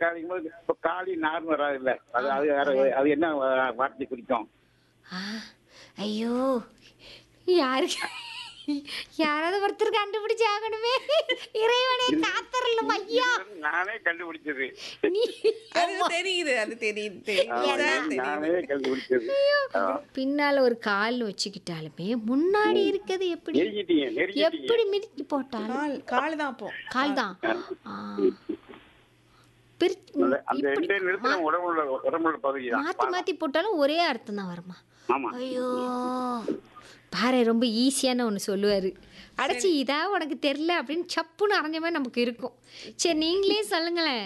காளிங்கும் போது இப்ப காளி நார்னு வராது இல்ல அது அது வேற அது என்ன வா- வார்த்தை குறிக்கும் ஆ, ஐயோ யாருக்கு யாராவது ஒருத்தர் கண்டுபிடிச்சு ஆகணுமே இறைவனே காத்தரல ஐயா நானே கண்டுபிடிச்சது நீ அது தெரியுது அது தெரியுது தெரியுது ஆமா, சார், தெரியுது நானே கண்டுபிடிச்சது ஆ. பின்னால ஒரு கால் வச்சுக்கிட்டாலுமே முன்னாடி இருக்கிறது எப்படி நெருங்கிட்டீங்க நெருங்கிட்டீங்க எப்படி மிதிச்சு போட்டாலும் கால் கால் தான் அப்போ கால் தான் ஆ. பிரிச்சு- அந்த அந்த இப்படி ரெண்டே நிறுத்தின உடம்புல உடம்புல பகுதி தான் மாத்தி மாத்தி போட்டாலும் ஒரே அர்த்தம் தான் வருமா ஆமா ஐயோ பாரு ரொம்ப ஈஸியான ஒன்று சொல்லுவார் அடைச்சி இதா உனக்கு தெரில அப்படின்னு சப்புன்னு அரைஞ்ச மாதிரி நமக்கு இருக்கும் சரி நீங்களே சொல்லுங்களேன்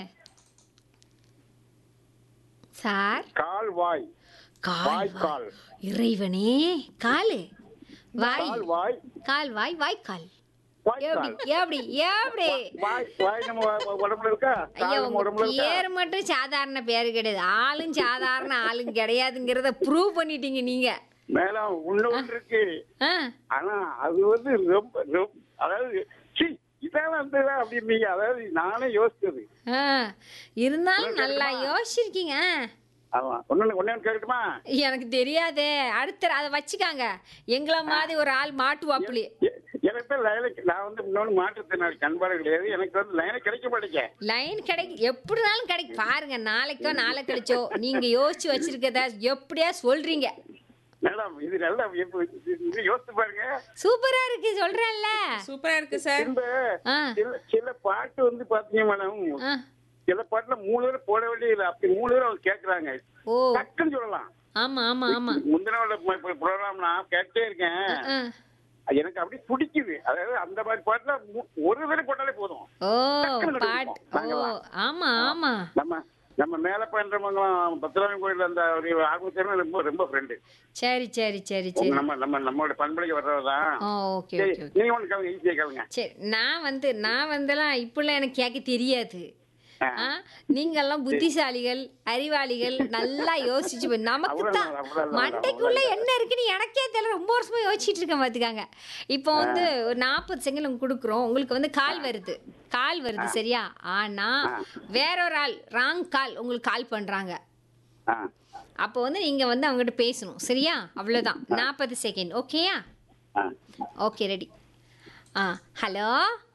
சார் கால் வாய் கால் வாய் வாய். கால் இறைவனே காலு வாய் கால் வாய் கால் வாய் வாய் கால் வாய் கால் எப்படி எப்படி எப்படி வாய் வாய் நம்ம உ- உடம்புல இருக்கா ஐயா கால் நம்ம உங்க உடம்புல இருக்கா பேர் மட்டும் சாதாரண பேர் கிடையாது ஆளும் சாதாரண ஆளும் கிடையாதுங்கிறத ப்ரூவ் பண்ணிட்டீங்க நீங்க மேல இன்னொன்று இருக்கு ஆ ஆனா அது வந்து ரொம்ப ரொம்ப அதாவது சி இதான் அந்த அப்படின்னீங்க அதாவது நானே யோசிச்சது ஆ இருந்தாலும் நல்லா யோசிச்சிருக்கீங்க ஆமா ஒன்னு ஒன்னே கேட்கட்டுமா எனக்கு தெரியாதே அடுத்த அதை வச்சுக்காங்க எங்களை மாதிரி ஒரு ஆள் மாட்டுவாப்புலி எ- எனக்கு தான் லைனுக்கு நான் வந்து இன்னொன்று மாற்றுத்திறனாளி கண்பாடு கிடையாது எனக்கு வந்து லைனே கிடைக்க மாட்டேங்க லைன் கிடைக்கு எப்படினாலும் கிடைக்கும் பாருங்க நாளைக்கோ நாளை கழிச்சோ நீங்க யோசிச்சு வச்சிருக்கதா எப்படியா சொல்றீங்க மேடம் இது நல்லா இப்ப இது- இது யோசிச்சு பாருங்க சூப்பரா இருக்கு சொல்றேன்ல சூப்பரா இருக்கு சார் இந்த ஆ சில சில பாட்டு வந்து பாத்தீங்க மேடம் ஆ சில பாட்டுல மூணு தடவை போட வேண்டியது அப்படி மூணு தடவை அவங்க கேக்குறாங்க ஓ டக்குன்னு சொல்லலாம் ஆமா ஆமா ஆமா முந்தினோட ப்ரோக்ராம் நான் கேட்டே இருக்கேன் ஆ. அது எனக்கு அப்படி பிடிக்குது அதாவது அந்த மாதிரி பாட்டுல மு- ஒரு தடவை போட்டாலே போதும் ஓ டக்குனு பாட் கண்டுபிடிப்போம். ஓ நாங்கெல்லாம். ஆமா ஆமா நம்ம நம்ம மேல பண்றவங்களும் பத்திரகாமி கோயில் அந்த ஒரு ஆர்வத்தேர்வு ரொம்ப ரொம்ப ஃப்ரெண்டு சரி சரி சரி சரி நம்ம நம்ம நம்மளோட பண்பலைக்கு வர்றவதான் ஓ ஓகே சரி ஓகே ஓகே நீங்க ஒண்ணு கேளுங்க ஈஸியா கேளுங்க சரி நான் வந்து நான் வந்துலாம் இப்படிலாம் எனக்கு கேட்க தெரியாது ஆ. ஆ நீங்கெல்லாம் புத்திசாலிகள் அறிவாளிகள் நல்லா யோசிச்சு போய் நமக்கு தான் அவ்வளவுதான், அவ்வளவுதான், மண்டைக்குள்ள என்ன இருக்குன்னு எனக்கே தெரியல ரொம்ப வருஷமா யோசிச்சுட்டு இருக்கேன் பாத்துக்காங்க இப்போ வந்து ஒரு நாற்பது செகண்ட் உங்களுக்கு கொடுக்குறோம் உங்களுக்கு வந்து கால் வருது கால் வருது சரியா ஆனா வேற ஒரு ஆள் ராங் கால் உங்களுக்கு கால் பண்றாங்க ஆ அப்போ வந்து நீங்க வந்து அவங்ககிட்ட பேசணும் சரியா அவ்வளவுதான் நாற்பது செகண்ட் ஓகேயா ஆ ஓகே ரெடி ஆ ஹலோ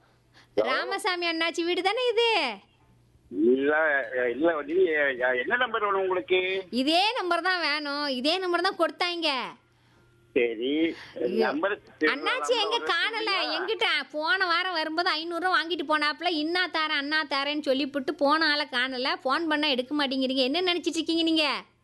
ராமசாமி அண்ணாச்சி வீடு தானே இது இல்ல இல்ல நீ என்ன நம்பர் வேணும் உங்களுக்கு இதே நம்பர் தான் வேணும் இதே நம்பர் தான் கொடுத்தாங்க சரி நம்பர் அண்ணாச்சி எங்க காணல எங்கிட்ட போன வாரம் வரும்போது ஐநூறுரூவா வாங்கிட்டு போனாப்புல இன்னா தாரேன் அண்ணா தாரேன்னு சொல்லிவிட்டு போன ஆளை காணல ஃபோன் பண்ணா எடுக்க மாட்டேங்கிறீங்க என்ன நினைச்சிட்டு இருக்கீங்க நீங்க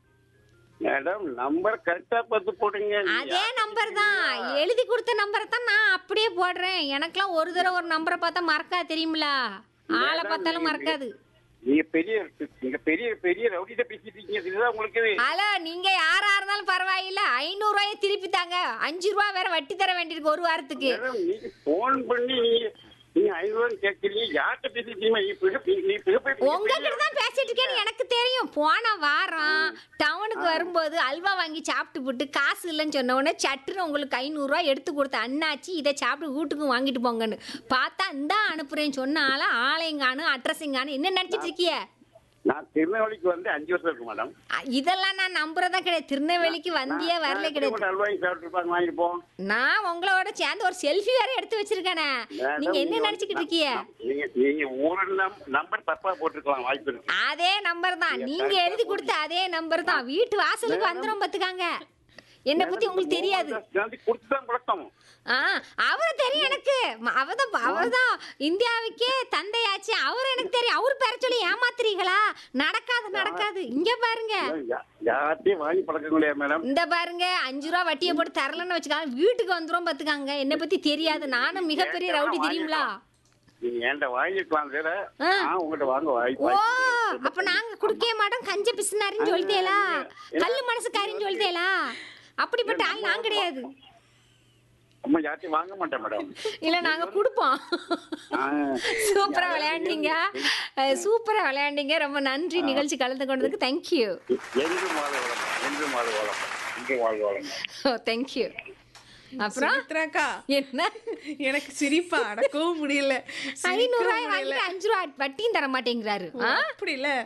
மேடம் நம்பர் கரெக்டா பார்த்து போடுங்க அதே நம்பர் தான் எழுதி கொடுத்த நம்பரை தான் நான் அப்படியே போடுறேன் எனக்கெல்லாம் ஒரு தடவை ஒரு நம்பரை பார்த்தா மறக்காது தெரியுமில ஆளை பார்த்தாலும் மறக்காது நீங்க பெரிய நீங்க பெரிய பெரிய ரவுடிட்ட பேசிட்டு இருக்கீங்க இதுதான் உங்களுக்கு ஹலோ நீங்க யாரா இருந்தாலும் பரவாயில்ல ஐநூறு ரூபாயை திருப்பி தாங்க அஞ்சு ரூபா வேற வட்டி தர வேண்டியிருக்கு ஒரு வாரத்துக்கு மேடம் நீங்க போன் பண்ணி நீங்க நீங்க ஐநூறு ரூபாய் கேட்கறீங்க யார்கிட்ட பேசிட்டீங்க நீ பிக- நீ பிகப்பை- உங்ககிட்ட தான் பேசிட்டு இருக்கேன்னு எனக்கு தெரியும் போன வாரம் டவுனுக்கு வரும்போது அல்வா வாங்கி சாப்பிட்டு போட்டு காசு இல்லைன்னு சொன்ன உடனே சட்டுன்னு உங்களுக்கு ஐநூறுரூவா எடுத்து கொடுத்த அண்ணாச்சி இதை சாப்பிட்டு வீட்டுக்கு வாங்கிட்டு போங்கன்னு பார்த்தா இந்தா அனுப்புறேன்னு சொன்னால ஆளையங்கானு அட்ரஸிங்கானு என்ன நினைச்சிட்டு இருக்கிய நான் திருநெல்வேலிக்கு வந்து அஞ்சு வருஷம் இருக்கு மேடம் அ, இதெல்லாம் நான் நம்புறதா கிடையாது திருநெல்வேலிக்கு வந்தியே வரல கிடையாது அல்வாய் சாப்பிட்டு இருப்பாங்க வாங்கிட்டு போம் நான் உங்களோட சேர்ந்து ஒரு செல்ஃபி வேற எடுத்து வச்சிருக்கேனே நீங்க என்ன நினைச்சுக்கிட்டு இருக்கீங்க நீங்க நீங்க ஒரு நம்- நம்பர் தப்பா போட்டிருக்கலாம் வாய்ப்பு இருக்கு அதே நம்பர் தான் நீங்க எழுதி கொடுத்த அதே நம்பர் தான் வீட்டு வாசலுக்கு வந்துரும் பாத்துக்காங்க என்னை பத்தி உங்களுக்கு தெரியாது கொடுத்து தான் குழப்பம் ஆ அவரை தெரியும் எனக்கு ம- அவர்தான் அவர்தான் இந்தியாவுக்கே தந்தையாச்சு அவர் எனக்கு தெரியும் அவர் பேர சொல்லி ஏமாத்துறீங்களா நடக்காது நடக்காது இங்க பாருங்க யா- யார்கிட்டயும் வாங்கி பழக்க முடியாது மேடம் இந்த பாருங்க அஞ்சு ரூபா வட்டியை போட்டு தரலன்னு வச்சுக்காங்க வீட்டுக்கு வந்துரும் பாத்துக்காங்க என்னை பத்தி தெரியாது நானும் மிகப்பெரிய ரவுடி தெரியுங்களா நீங்க என்கிட்ட வாங்கிக்கலாம் வேற ஆ. நான் உங்ககிட்ட வாங்க வாய்ப்பு ஓ அப்ப நாங்க குடுக்கவே மாட்டோம் கஞ்ச பிசுனாரின்னு சொல்லிட்டேலா கல்லு மனசுக்காரின்னு சொல்லிட்டேலா அப்படிப்பட்ட ஆள் நான் கிடையாது அம்மா யார்ட்டையும் வாங்க மாட்டேன் மேடம் இல்ல நாங்க கொடுப்போம் ஆ. சூப்பரா விளையாண்டீங்க அஹ், சூப்பரா விளையாண்டீங்க ரொம்ப நன்றி நிகழ்ச்சி கலந்து கொண்டதுக்கு தேங்க்யூ என்றும் வாழ் வளம் என்றும் வாழ் வளம் என்றும் வாழ் வளம் தேங்க்யூ அப்புறம் சுமித்ராக்கா என்ன எனக்கு சிரிப்பா அடக்கவும் முடியல சிரிக்கவும் ஐநூறு ரூபாய் முடியல. வாங்கிட்டு அஞ்சு ரூபாய் வட்டியும் தர மாட்டேங்கிறாரு ஆ? அப்படி இல்ல